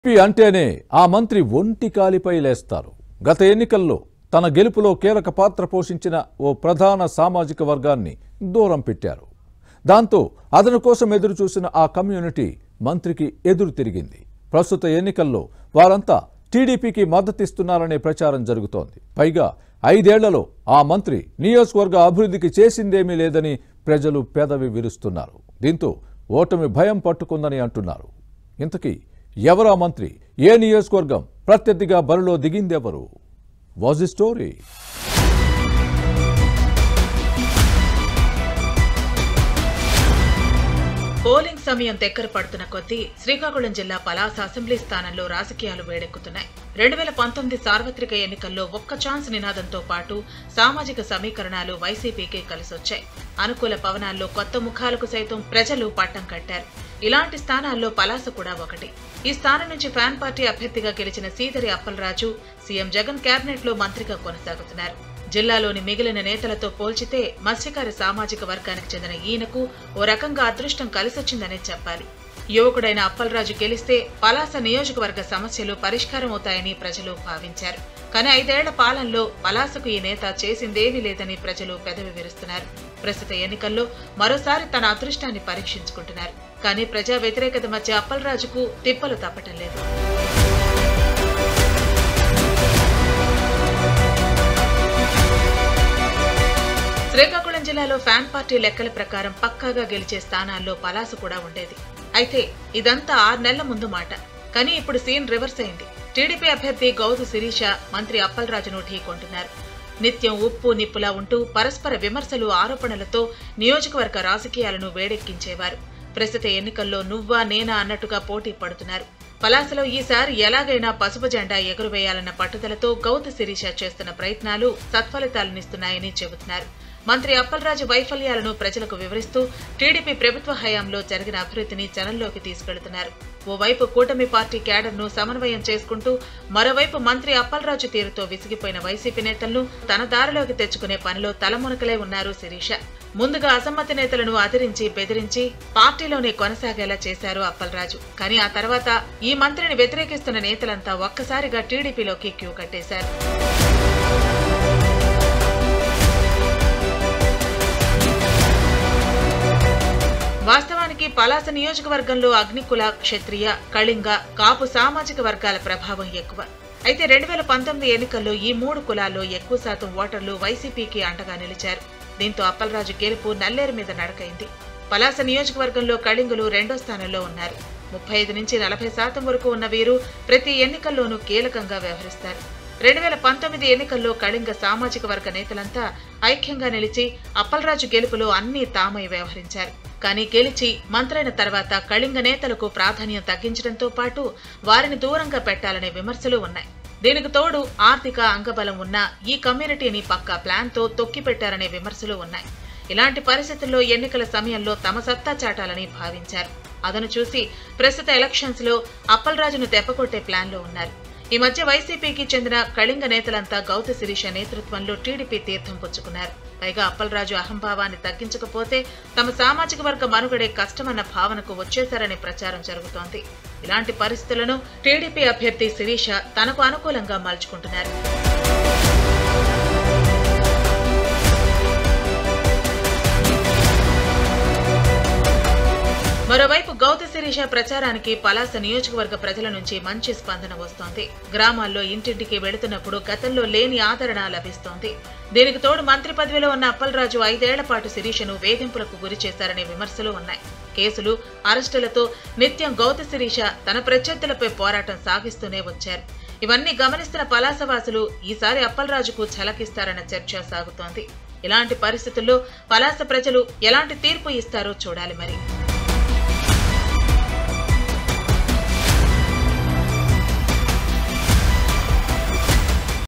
MP అంటేనే ఆ మంత్రి ఒంటి కాలిపై లేస్తారు గత ఎన్నికల్లో తన గెలుపులో కీలక పాత్ర పోషించిన ఓ ప్రధాన సామాజిక వర్గాన్ని దూరం పెట్టారు దాంతో అతని కోసం ఎదురు చూసిన ఆ కమ్యూనిటీ మంత్రికి ఎదురు తిరిగింది ప్రస్తుత ఎన్నికల్లో వారంతా టీడీపీకి మద్దతిస్తున్నారనే ప్రచారం జరుగుతోంది పైగా ఐదేళ్లలో ఆ మంత్రి నియోజకవర్గ అభివృద్ధికి చేసిందేమీ లేదని ప్రజలు పెదవి విరుస్తున్నారు దీంతో ఓటమి భయం పట్టుకుందని అంటున్నారు ఇంతకీ ఎవరా మంత్రి ఏ నియోజకవర్గం ప్రత్యర్థిగా బరిలో దిగిందెవరు వాజ్ ది స్టోరీ పోలింగ్ సమయం దగ్గర పడుతున్న కొద్దీ శ్రీకాకుళం జిల్లా పలాస అసెంబ్లీ స్థానంలో రాజకీయాలు వేడెక్కుతున్నాయి రెండు వేల పంతొమ్మిది సార్వత్రిక ఎన్నికల్లో ఒక్క ఛాన్స్ నినాదంతో పాటు సామాజిక సమీకరణాలు వైసీపీకి కలిసొచ్చాయి అనుకూల పవనాల్లో కొత్త ముఖాలకు సైతం ప్రజలు పట్టం కట్టారు ఇలాంటి స్థానాల్లో పలాస కూడా ఒకటి ఈ స్థానం నుంచి ఫ్యాన్ పార్టీ అభ్యర్థిగా గెలిచిన సీదరి అప్పలరాజు సీఎం జగన్ కేబినెట్ లో మంత్రిగా కొనసాగుతున్నారు జిల్లాలోని మిగిలిన నేతలతో పోల్చితే మత్స్యకార సామాజిక వర్గానికి చెందిన ఈయనకు ఓ రకంగా అదృష్టం కలిసొచ్చిందనే చెప్పాలి యువకుడైన అప్పలరాజు గెలిస్తే పలాస నియోజకవర్గ సమస్యలు పరిష్కారం అవుతాయని ప్రజలు భావించారు కానీ ఐదేళ్ల పాలనలో పలాసకు ఈ నేత చేసిందేమీ లేదని ప్రజలు పెదవి విరుస్తున్నారు ప్రస్తుత ఎన్నికల్లో మరోసారి తన అదృష్టాన్ని పరీక్షించుకుంటున్నారు కానీ ప్రజా వ్యతిరేకత మధ్య అప్పలరాజుకు తిప్పలు తప్పటం లేదు శ్రీకాకుళం జిల్లాలో ఫ్యాన్ పార్టీ లెక్కల ప్రకారం పక్కాగా గెలిచే స్థానాల్లో పలాస కూడా ఉండేది అయితే ఇదంతా ఆరు నెలల ముందు మాట కానీ ఇప్పుడు సీన్ రివర్స్ అయింది టీడీపీ అభ్యర్థి గౌదు శిరీష మంత్రి అప్పలరాజును ఢీకొంటున్నారు నిత్యం ఉప్పు నిప్పులా ఉంటూ పరస్పర విమర్శలు ఆరోపణలతో నియోజకవర్గ రాజకీయాలను వేడెక్కించేవారు ప్రస్తుత ఎన్నికల్లో నువ్వా నేనా అన్నట్టుగా పోటీ పడుతున్నారు పలాసలో ఈసారి ఎలాగైనా పసుపు జెండా ఎగురవేయాలన్న పట్టుదలతో గౌతు శిరీష చేస్తున్న ప్రయత్నాలు సత్ఫలితాలనిస్తున్నాయని చెబుతున్నారు మంత్రి అప్పలరాజు వైఫల్యాలను ప్రజలకు వివరిస్తూ టీడీపీ ప్రభుత్వ హయాంలో జరిగిన అభివృద్ధిని జనంలోకి తీసుకెళ్తున్నారు ఓవైపు కూటమి పార్టీ క్యాడర్ను సమన్వయం చేసుకుంటూ మరోవైపు మంత్రి అప్పలరాజు తీరుతో విసిగిపోయిన వైసీపీ నేతలను తన దారిలోకి తెచ్చుకునే పనిలో తలమునకలే ఉన్నారు శిరీష ముందుగా అసమ్మతి నేతలను అదిరించి బెదిరించి పార్టీలోనే కొనసాగేలా చేశారు అప్పలరాజు కానీ ఆ తర్వాత ఈ మంత్రిని వ్యతిరేకిస్తున్న నేతలంతా ఒక్కసారిగా టీడీపీలోకి క్యూ కట్టేశారు వాస్తవానికి పలాస నియోజకవర్గంలో అగ్నికుల క్షత్రియ కళింగ కాపు సామాజిక వర్గాల ప్రభావం ఎక్కువ అయితే రెండు వేల పంతొమ్మిది ఎన్నికల్లో ఈ మూడు కులాల్లో ఎక్కువ శాతం ఓటర్లు వైసీపీకి అండగా నిలిచారు దీంతో అప్పలరాజు గెలుపు నల్లేరు మీద నడకైంది పలాస నియోజకవర్గంలో కళింగులు రెండో స్థానంలో ఉన్నారు ముప్పై ఐదు నుంచి నలభై శాతం వరకు ఉన్న వీరు ప్రతి ఎన్నికల్లోనూ కీలకంగా వ్యవహరిస్తారు రెండు వేల పంతొమ్మిది ఎన్నికల్లో కళింగ సామాజిక వర్గ నేతలంతా ఐక్యంగా నిలిచి అప్పలరాజు గెలుపులో అన్నీ తామై వ్యవహరించారు కానీ గెలిచి మంత్రైన తర్వాత కళింగ నేతలకు ప్రాధాన్యం తగ్గించడంతో పాటు వారిని దూరంగా పెట్టాలనే విమర్శలు ఉన్నాయి దీనికి తోడు ఆర్థిక అంగబలం ఉన్న ఈ కమ్యూనిటీని పక్కా ప్లాన్తో తొక్కిపెట్టారనే విమర్శలు ఉన్నాయి ఇలాంటి పరిస్థితుల్లో ఎన్నికల సమయంలో తమ సత్తా చాటాలని భావించారు అదను చూసి ప్రస్తుత ఎలక్షన్స్ లో అప్పలరాజును దెబ్బకొట్టే ప్లాన్లో ఉన్నారు ఈ మధ్య వైసీపీకి చెందిన కళింగ నేతలంతా గౌత శిరీష నేతృత్వంలో టీడీపీ తీర్థం పుచ్చుకున్నారు పైగా అప్పలరాజు అహంభావాన్ని తగ్గించకపోతే తమ సామాజిక వర్గ మనుగడే కష్టమన్న భావనకు వచ్చేశారనే ప్రచారం జరుగుతోంది ఇలాంటి పరిస్థితులను టీడీపీ అభ్యర్థి శిరీష తనకు అనుకూలంగా మలుచుకుంటున్నారు మరోవైపు గౌత శిరీష ప్రచారానికి పలాస నియోజకవర్గ ప్రజల నుంచి మంచి స్పందన వస్తోంది గ్రామాల్లో ఇంటింటికి వెళుతున్నప్పుడు గతంలో లేని ఆదరణ లభిస్తోంది దీనికి తోడు మంత్రి పదవిలో ఉన్న అప్పలరాజు ఐదేళ్ల పాటు శిరీషను వేధింపులకు గురి చేశారనే విమర్శలు ఉన్నాయి కేసులు అరెస్టులతో నిత్యం గౌత శిరీష తన ప్రత్యర్థులపై పోరాటం సాగిస్తూనే వచ్చారు ఇవన్నీ గమనిస్తున్న పలాసవాసులు ఈసారి అప్పలరాజుకు ఛలకిస్తారన్న చర్చ సాగుతోంది ఇలాంటి పరిస్థితుల్లో పలాస ప్రజలు ఎలాంటి తీర్పు ఇస్తారో చూడాలి మరి